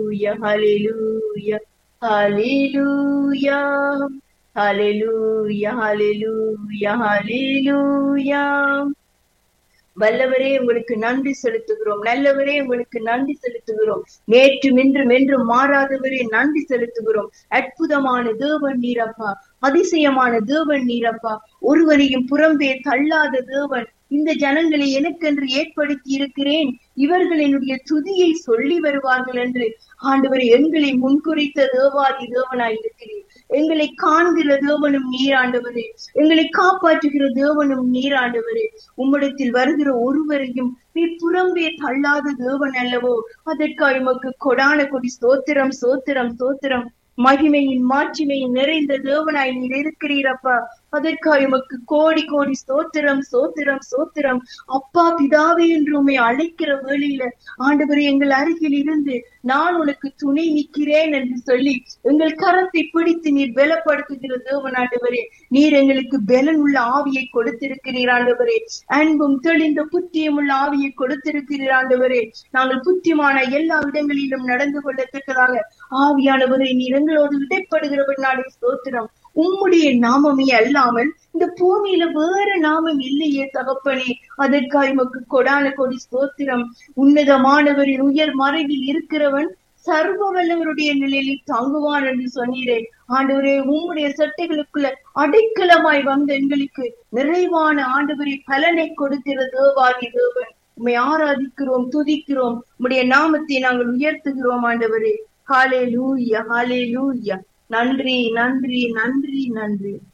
hallelujah, hallelujah, hallelujah, hallelujah, hallelujah. வல்லவரே உங்களுக்கு நன்றி செலுத்துகிறோம் நல்லவரே உங்களுக்கு நன்றி செலுத்துகிறோம் நேற்றும் இன்றும் என்றும் மாறாதவரே நன்றி செலுத்துகிறோம் அற்புதமான தேவன் நீரப்பா அதிசயமான தேவன் நீரப்பா ஒருவரையும் புறம்பே தள்ளாத தேவன் இந்த ஜனங்களை எனக்கென்று ஏற்படுத்தி இருக்கிறேன் இவர்கள் என்னுடைய துதியை சொல்லி வருவார்கள் என்று ஆண்டவர் எங்களை முன்குறித்த தேவாதி தேவனாய் இருக்கிறேன் எங்களை காண்கிற தேவனும் நீராண்டவரே எங்களை காப்பாற்றுகிற தேவனும் நீராண்டவரே உம்மிடத்தில் வருகிற ஒருவரையும் நீ புறம்பே தள்ளாத தேவன் அல்லவோ அதற்காக உமக்கு கொடான கொடி ஸ்தோத்திரம் சோத்திரம் சோத்திரம் மகிமையின் மாட்சிமையின் நிறைந்த தேவனாய் நீர் இருக்கிறீரப்பா அதற்காக உமக்கு கோடி கோடி ஸ்தோத்திரம் சோத்திரம் சோத்திரம் அப்பா பிதாவே என்று உண்மை அழைக்கிற வேளையில ஆண்டவரே எங்கள் அருகில் இருந்து நான் உனக்கு துணை நிற்கிறேன் என்று சொல்லி எங்கள் கரத்தை பிடித்து நீர் பலப்படுத்துகிற தேவன் ஆண்டவரே நீர் எங்களுக்கு பலன் உள்ள ஆவியை கொடுத்திருக்கிறீர் ஆண்டவரே அன்பும் தெளிந்த புத்தியம் உள்ள ஆவியை கொடுத்திருக்கிறீர் ஆண்டவரே நாங்கள் புத்தியமான எல்லா இடங்களிலும் நடந்து கொள்ளத்தக்கதாக ஆவியானவரை நீர் எங்களோடு இடைப்படுகிறவர் நாளை ஸ்தோத்திரம் உம்முடைய நாமமே அல்லாமல் இந்த பூமியில வேற நாமம் இல்லையே தகப்பனே அதற்காக உமக்கு கொடான கொடி ஸ்தோத்திரம் உன்னதமானவரின் உயர் மறைவில் இருக்கிறவன் சர்வ வல்லவருடைய நிலையில் தங்குவான் என்று சொன்னீரே ஆண்டவரே உம்முடைய சட்டைகளுக்குள்ள அடைக்கலமாய் வந்த எங்களுக்கு நிறைவான ஆண்டவரை பலனை கொடுக்கிற தேவாதி தேவன் உண்மை ஆராதிக்கிறோம் துதிக்கிறோம் உம்முடைய நாமத்தை நாங்கள் உயர்த்துகிறோம் ஆண்டவரே ஹாலே லூயா ஹாலே லூயா நன்றி நன்றி நன்றி நன்றி